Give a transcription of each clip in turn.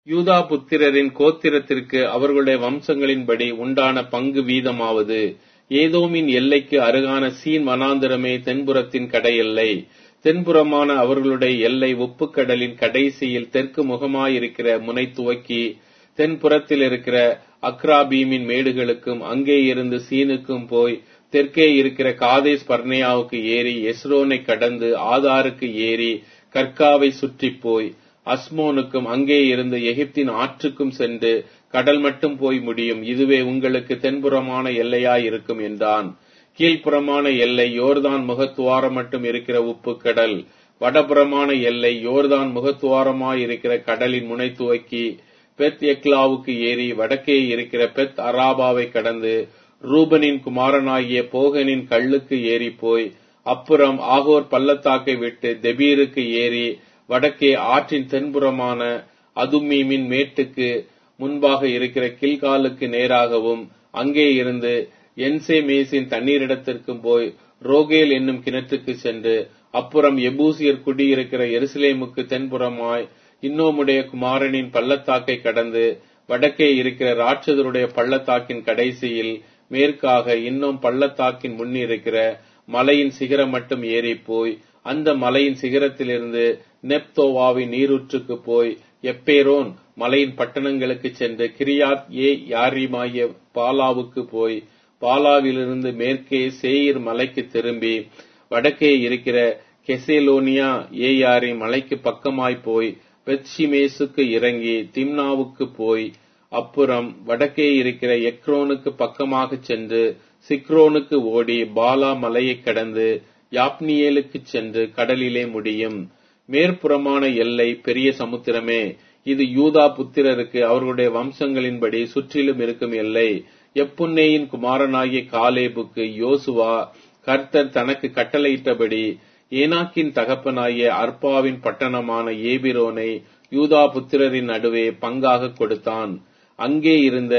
யூதா புத்திரரின் கோத்திரத்திற்கு அவர்களுடைய வம்சங்களின்படி உண்டான பங்கு வீதமாவது ஏதோமின் எல்லைக்கு அருகான சீன் வனாந்திரமே தென்புறத்தின் கடையெல்லை தென்புறமான அவர்களுடைய எல்லை உப்புக்கடலின் கடைசியில் தெற்கு முகமாயிருக்கிற முனை துவக்கி தென்புறத்தில் இருக்கிற அக்ராபீமின் மேடுகளுக்கும் அங்கே இருந்து சீனுக்கும் போய் தெற்கே இருக்கிற காதேஸ் பர்னேயாவுக்கு ஏறி எஸ்ரோனை கடந்து ஆதாருக்கு ஏறி கர்காவை சுற்றி போய் அஸ்மோனுக்கும் அங்கே இருந்து எகிப்தின் ஆற்றுக்கும் சென்று கடல் மட்டும் போய் முடியும் இதுவே உங்களுக்கு தென்புறமான எல்லையாயிருக்கும் என்றான் கீழ்ப்புறமான எல்லை யோர்தான் முகத்துவாரம் மட்டும் இருக்கிற உப்பு கடல் வடபுறமான எல்லை யோர்தான் முகத்துவாரமாய் இருக்கிற கடலின் முனை துவக்கி பெத் எக்லாவுக்கு ஏறி வடக்கே இருக்கிற பெத் அராபாவை கடந்து ரூபனின் குமாரனாகிய போகனின் கல்லுக்கு ஏறி போய் அப்புறம் ஆகோர் பள்ளத்தாக்கை விட்டு தெபீருக்கு ஏறி வடக்கே ஆற்றின் தென்புறமான அதுமீமின் மேட்டுக்கு முன்பாக இருக்கிற கில்காலுக்கு நேராகவும் அங்கே இருந்து என்சே மேசின் தண்ணீரிடத்திற்கும் போய் ரோகேல் என்னும் கிணற்றுக்கு சென்று அப்புறம் எபூசியர் குடியிருக்கிற எருசலேமுக்கு தென்புறமாய் இன்னோமுடைய குமாரனின் பள்ளத்தாக்கை கடந்து வடக்கே இருக்கிற ராட்சதருடைய பள்ளத்தாக்கின் கடைசியில் மேற்காக இன்னும் பள்ளத்தாக்கின் முன்னிருக்கிற மலையின் சிகரம் மட்டும் ஏறி போய் அந்த மலையின் சிகரத்திலிருந்து நெப்தோவாவின் நீரூற்றுக்கு போய் எப்பேரோன் மலையின் பட்டணங்களுக்கு சென்று கிரியாத் ஏ யாரிமாய பாலாவுக்கு போய் பாலாவிலிருந்து மேற்கே சேயிர் மலைக்கு திரும்பி வடக்கே இருக்கிற கெசேலோனியா ஏயாரி மலைக்கு பக்கமாய் போய் பெத்ஷிமேசுக்கு இறங்கி திம்னாவுக்கு போய் அப்புறம் வடக்கே இருக்கிற எக்ரோனுக்கு பக்கமாக சென்று சிக்ரோனுக்கு ஓடி பாலா மலையை கடந்து யாப்னியேலுக்கு சென்று கடலிலே முடியும் மேற்புறமான எல்லை பெரிய சமுத்திரமே இது யூதா புத்திரருக்கு அவர்களுடைய வம்சங்களின்படி சுற்றிலும் இருக்கும் எல்லை எப்புன்னேயின் குமாரனாகிய காலேபுக்கு யோசுவா கர்த்தர் தனக்கு கட்டளையிட்டபடி ஏனாக்கின் தகப்பனாகிய அர்பாவின் பட்டணமான ஏபிரோனை யூதா புத்திரரின் நடுவே பங்காக கொடுத்தான் அங்கே இருந்த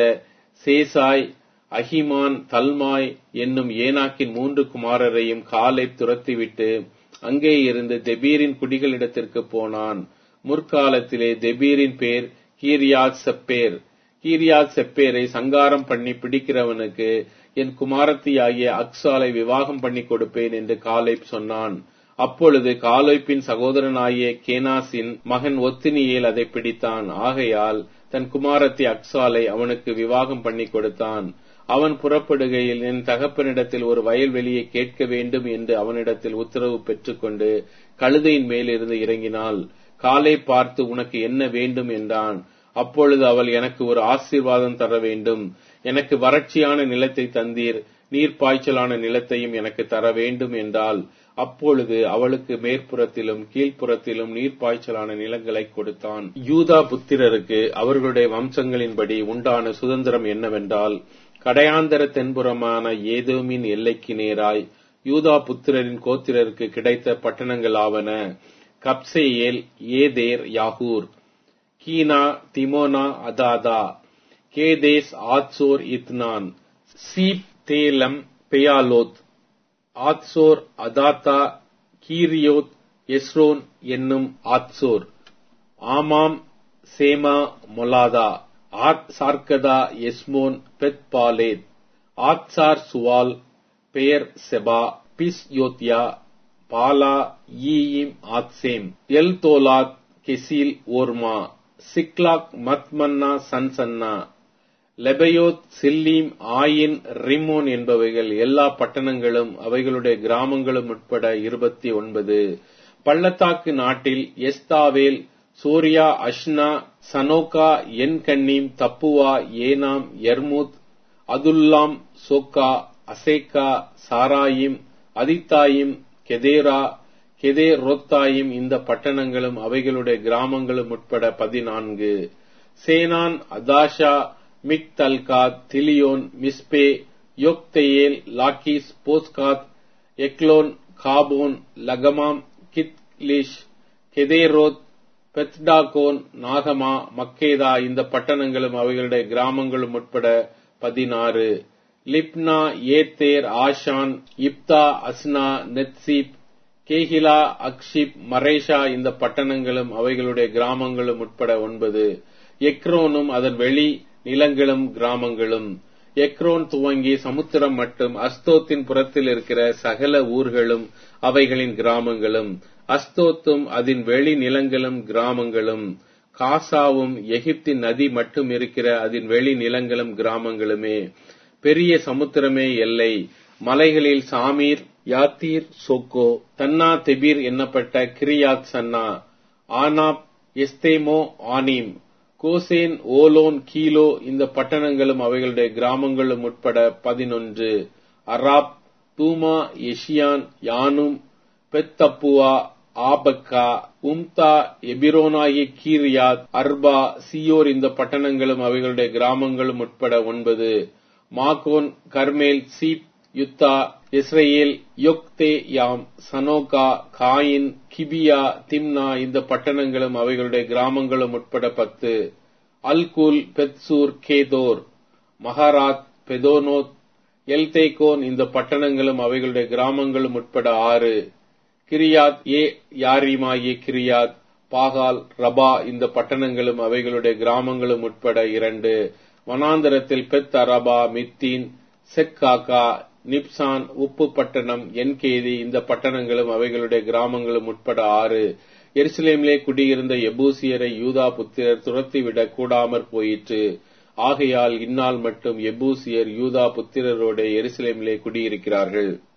சேசாய் அஹிமான் தல்மாய் என்னும் ஏனாக்கின் மூன்று குமாரரையும் காலை துரத்திவிட்டு அங்கே இருந்து தெபீரின் குடிகளிடத்திற்கு போனான் முற்காலத்திலே தெபீரின் பேர் கீரியாத் செப்பேர் கீரியாத் செப்பேரை சங்காரம் பண்ணி பிடிக்கிறவனுக்கு என் குமாரத்தியாகிய அக்சாலை விவாகம் பண்ணி கொடுப்பேன் என்று காலைப் சொன்னான் அப்பொழுது காலைப்பின் சகோதரனாகிய கேனாசின் மகன் ஒத்தினியேல் அதை பிடித்தான் ஆகையால் தன் குமாரத்தி அக்சாலை அவனுக்கு விவாகம் பண்ணி கொடுத்தான் அவன் புறப்படுகையில் என் தகப்பனிடத்தில் ஒரு வயல்வெளியை கேட்க வேண்டும் என்று அவனிடத்தில் உத்தரவு பெற்றுக்கொண்டு கழுதையின் மேலிருந்து இறங்கினாள் காலை பார்த்து உனக்கு என்ன வேண்டும் என்றான் அப்பொழுது அவள் எனக்கு ஒரு ஆசீர்வாதம் தர வேண்டும் எனக்கு வறட்சியான நிலத்தை தந்தீர் நீர்ப்பாய்ச்சலான நிலத்தையும் எனக்கு தர வேண்டும் என்றால் அப்பொழுது அவளுக்கு மேற்புறத்திலும் கீழ்ப்புறத்திலும் நீர்ப்பாய்ச்சலான நிலங்களை கொடுத்தான் யூதா புத்திரருக்கு அவர்களுடைய வம்சங்களின்படி உண்டான சுதந்திரம் என்னவென்றால் கடையாந்தர தென்புறமான ஏதோமின் எல்லைக்கு நேராய் யூதா புத்திரரின் கோத்திரருக்கு கிடைத்த பட்டணங்களாவன கப்சேயேல் ஏதேர் யாகூர் கீனா திமோனா அதாதா கேதேஸ் ஆத்சோர் இத்னான் சீப் தேலம் பெயாலோத் ஆத்சோர் அதாத்தா கீரியோத் எஸ்ரோன் என்னும் ஆத்சோர் ஆமாம் சேமா மொலாதா ஆத் சார்கதா எஸ்மோன் பெத் பாலேத் ஆத்சார் சுவால் பெயர் செபா பிஸ் யோத்யா பாலா ஈயிம் ஆத்சேம் எல் தோலாத் கெசில் ஓர்மா சிக்லாக் மத்மன்னா சன்சன்னா லெபயோத் சில்லீம் ஆயின் ரிமோன் என்பவைகள் எல்லா பட்டணங்களும் அவைகளுடைய கிராமங்களும் உட்பட இருபத்தி ஒன்பது பள்ளத்தாக்கு நாட்டில் எஸ்தாவேல் சூர்யா அஷ்னா சனோகா என்கன்னீம் தப்புவா ஏனாம் எர்முத் அதுல்லாம் சோக்கா அசேக்கா சாராயிம் அதித்தாயிம் கெதேரா கெதே ரோத்தாயிம் இந்த பட்டணங்களும் அவைகளுடைய கிராமங்களும் உட்பட பதினான்கு சேனான் அதாஷா மிக்தல்காத் திலியோன் மிஸ்பே யோக்தேயேல் லாக்கிஸ் போஸ்காத் எக்லோன் காபோன் லகமாம் கித்லிஷ் கெதேரோத் பெத்டாகோன் நாகமா மக்கேதா இந்த பட்டணங்களும் அவைகளுடைய கிராமங்களும் உட்பட பதினாறு லிப்னா ஏத்தேர் ஆஷான் இப்தா அஸ்னா நெத்சீப் கேகிலா அக்ஷிப் மரேஷா இந்த பட்டணங்களும் அவைகளுடைய கிராமங்களும் உட்பட ஒன்பது எக்ரோனும் அதன் வெளி நிலங்களும் கிராமங்களும் எக்ரோன் துவங்கி சமுத்திரம் மட்டும் அஸ்தோத்தின் புறத்தில் இருக்கிற சகல ஊர்களும் அவைகளின் கிராமங்களும் அஸ்தோத்தும் அதன் வெளி நிலங்களும் கிராமங்களும் காசாவும் எகிப்தின் நதி மட்டும் இருக்கிற அதன் வெளி நிலங்களும் கிராமங்களுமே பெரிய சமுத்திரமே எல்லை மலைகளில் சாமீர் யாத்தீர் சொக்கோ தன்னா தெபீர் என்னப்பட்ட கிரியாத் சன்னா ஆனாப் எஸ்தேமோ ஆனீம் கோசேன் ஓலோன் கீலோ இந்த பட்டணங்களும் அவைகளுடைய கிராமங்களும் உட்பட பதினொன்று அராப் தூமா எஷியான் யானும் பெத்தப்புவா ஆபக்கா உம்தா எபிரோனாயி கீரியாத் அர்பா சியோர் இந்த பட்டணங்களும் அவைகளுடைய கிராமங்களும் உட்பட ஒன்பது மாகோன் கர்மேல் சீப் யுத்தா இஸ்ரேல் யொக்தே யாம் சனோகா காயின் கிபியா திம்னா இந்த பட்டணங்களும் அவைகளுடைய கிராமங்களும் உட்பட பத்து அல்குல் பெத்சூர் கேதோர் மகாராத் பெதோனோத் எல்தேகோன் இந்த பட்டணங்களும் அவைகளுடைய கிராமங்களும் உட்பட ஆறு கிரியாத் ஏ யாரிமாகிய கிரியாத் பாகால் ரபா இந்த பட்டணங்களும் அவைகளுடைய கிராமங்களும் உட்பட இரண்டு வனாந்தரத்தில் பெத் அரபா மித்தீன் செக்காக்கா நிப்சான் உப்பு பட்டணம் என்கேதி இந்த பட்டணங்களும் அவைகளுடைய கிராமங்களும் உட்பட ஆறு எருசலேமிலே குடியிருந்த எபூசியரை யூதா புத்திரர் துரத்திவிடக் கூடாமற் போயிற்று ஆகையால் இந்நாள் மட்டும் எபூசியர் யூதா புத்திரரோட எருசலேமிலே குடியிருக்கிறார்கள்